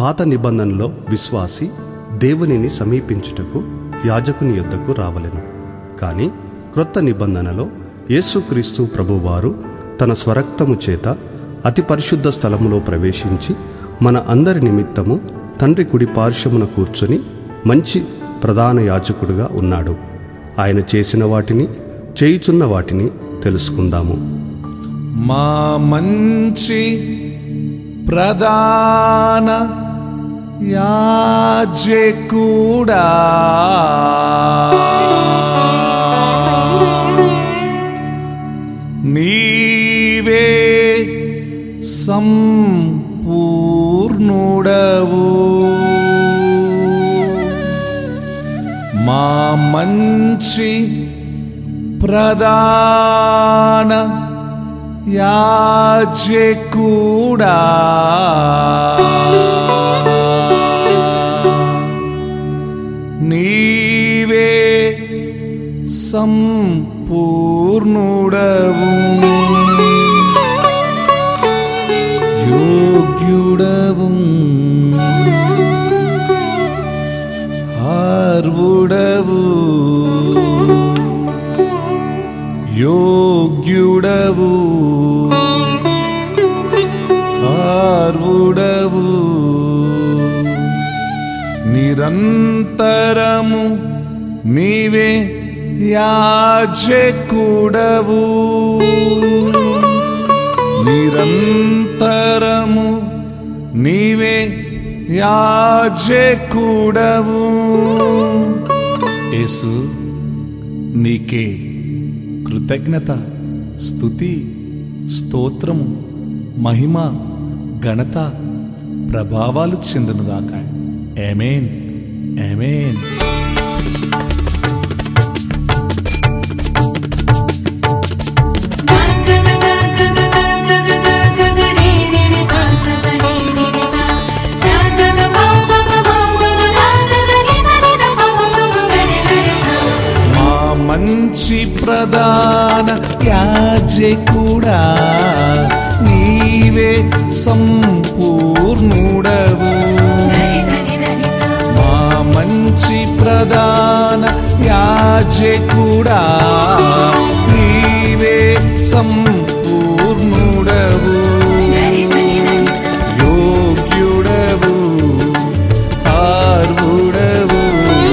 పాత నిబంధనలో విశ్వాసి దేవునిని సమీపించుటకు యాజకుని యొద్దకు రావలెను కానీ క్రొత్త నిబంధనలో యేసుక్రీస్తు ప్రభువారు తన స్వరక్తము చేత అతి పరిశుద్ధ స్థలములో ప్రవేశించి మన అందరి నిమిత్తము తండ్రి కుడి పార్శ్వమున కూర్చొని మంచి ప్రధాన యాజకుడుగా ఉన్నాడు ఆయన చేసిన వాటిని చేయుచున్న వాటిని తెలుసుకుందాము మా మంచి ప్రధాన యాజకుడా నీవే సంపూర్ణుడవు మా మంచి ప్రధాన యాజకుడా నీవే సంపూర్ణుడవు యోగ్యుడవు ఆర్వుడవు యోగ్యుడవు ఆర్వుడవు నిరంతరము నీవే యాజకుడవు నిరంతరము నీవే యాజకుడవు యేసు నీకే కృతజ్ఞత స్తుతి స్తోత్రము మహిమ ఘనత ప్రభావాలు చెందునుగాక ఏమేన్ ఏమేన్ మా మంచి ప్రధాన యాజకుడా నీవే సంపూర్ణుడవు మా మంచి ప్రధాన యాజకుడా నీవే సంపూర్ణుడవు యోగ్యుడవు ఆర్వుడవు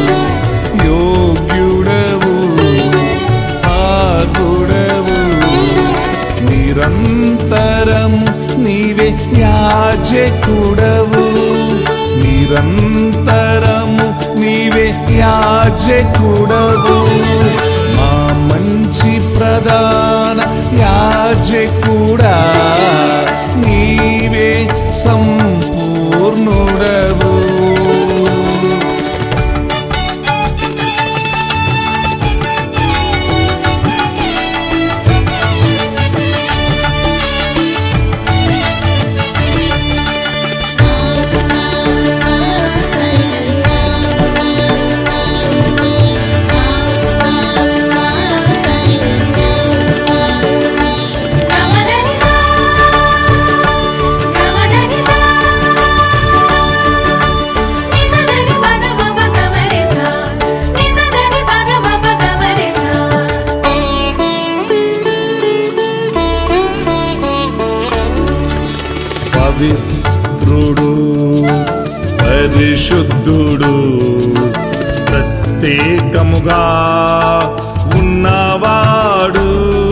యోగ్యుడవు ఆర్వుడవు నిరంతరం నీవే యాజకుడవు నిరంతరము నీవే యాజకుడవు మా మంచి ప్రధాన యాజకుడా నీవే సంపూర్ణుడవు పవిత్రుడు పరిశుద్ధుడు ప్రత్యేకముగా ఉన్నవాడు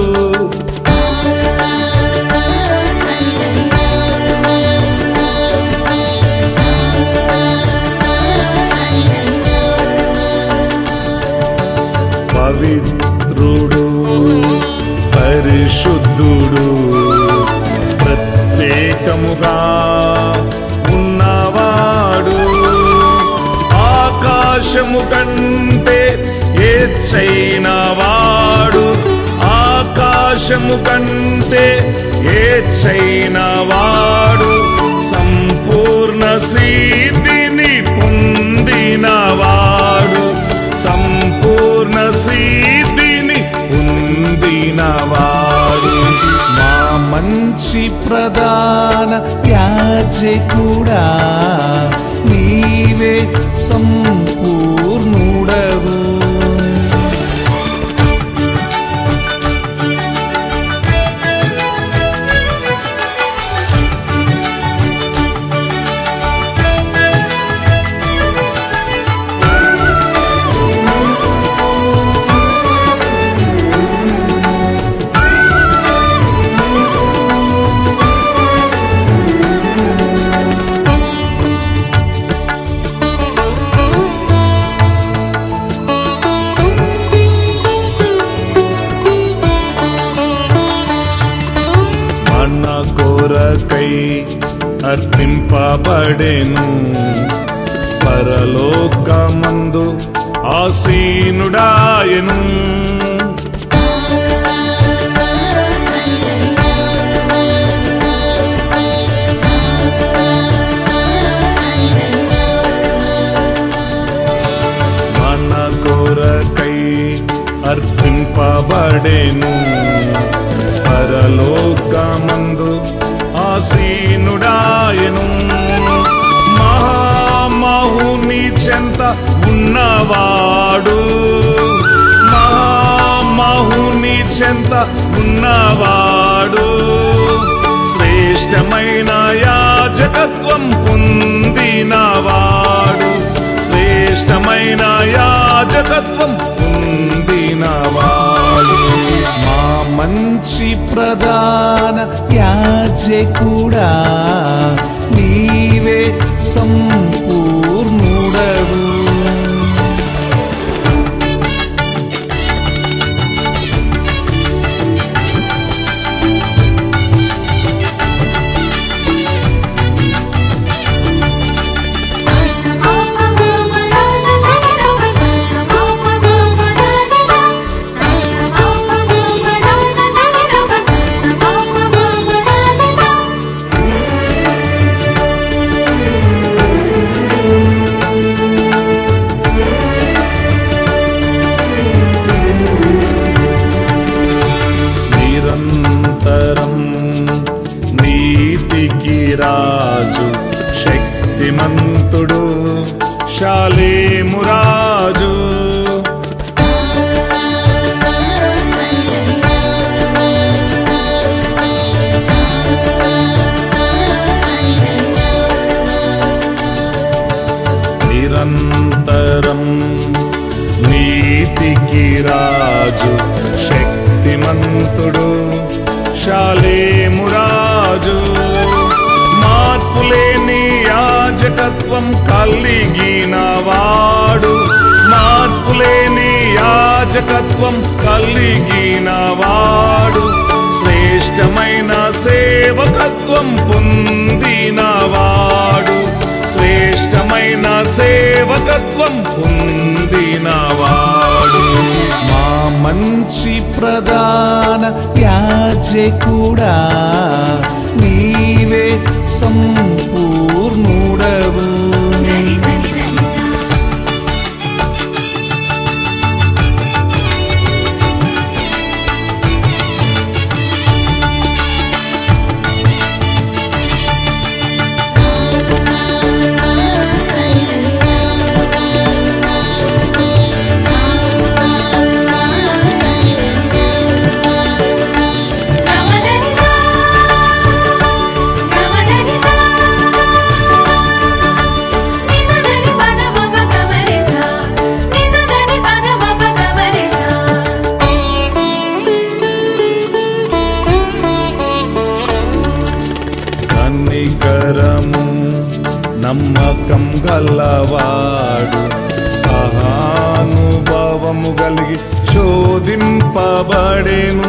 పవిత్రుడు పరిశుద్ధుడు ప్రత్యేకముగా ఉన్నవాడు ఆకాశము కంటే ఏచైన వాడు ఆకాశము కంటే ఏచైన వాడు సంపూర్ణ సిద్ధిని పొందినవాడు సంపూర్ణ సిద్ధిని పొందినవాడు మా మంచి ప్రధాన యాజకుడా యాజకుడా నీవే సంపూర్ణుడవు మన కొరకై అర్పింపబడెను పరలోకమందు ఆసీనుడాయను మన కొరకై అర్పింపబడెను పరలోకమందు ఆసీనుడాయను మహామహుని చెంత ఉన్నవాడు మహామహుని చెంత ఉన్నవాడు శ్రేష్టమైన యాజకత్వం పొందినవాడు శ్రేష్టమైన యాజకత్వం పొందినవాడు మా మంచి ప్రధాన యాజకుడా నీవే సంపూర్ణుడవు నిరంతరం నీతికి రాజు శక్తిమంతుడు శాలేము రాజు నిరంతరం నీతికి రాజు శక్తిమంతుడు శాలేము రాజు మార్పులేని యాజకత్వం కలిగిన వాడు మార్పులేని యాజకత్వం కలిగిన వాడు శ్రేష్టమైన సేవకత్వం పొందినవాడు శ్రేష్టమైన సేవకత్వం పొందినవాడు మా మంచి ప్రధాన యాజకుడా నీవే సంపూర్ణుడవు కనికరము నమ్మకం గలవాడు సహానుభావము కలిగి శోధింపబడెను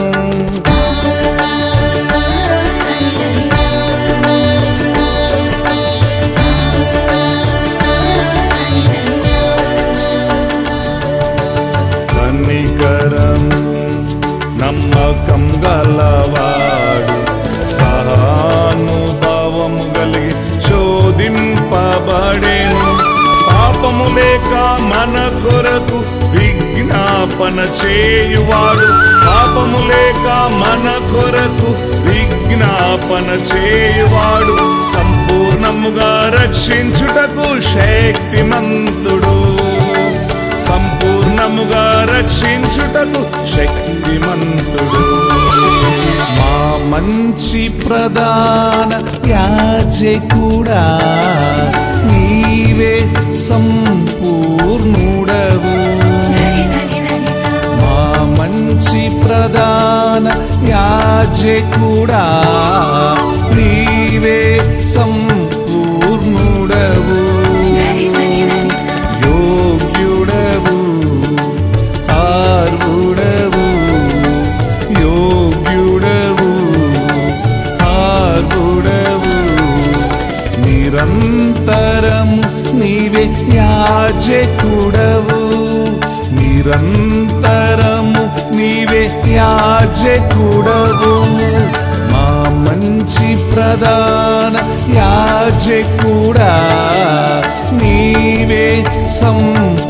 కనికరము నమ్మకం గలవాడు సహానుభావము కలిగి శోధింపబడేను పాపము లేక మన కొరకు విజ్ఞాపన చేయువాడు పాపము లేక మన కొరకు విజ్ఞాపన చేయువాడు సంపూర్ణ సంపూర్ణముగా రక్షించుటకు శక్తిమంతుడు సంపూర్ణముగా రక్షించుటకు శక్తిమంతుడు మా మంచి ప్రధాన యాజకుడా నీవే సంపూర్ణుడవు మా మంచి ప్రధాన యాజకుడా నీవే సంపూర్ణుడవు యోగ్యుడవు ఆర్వుడవు యోగ్యుడవు ఆర్వుడవు నిరంతరము నీవే యాజకుడవు నిరంతరము నీవే యాజకుడవు మా మంచి ప్రధాన యాజకుడా నీవే సంపూర్ణుడవు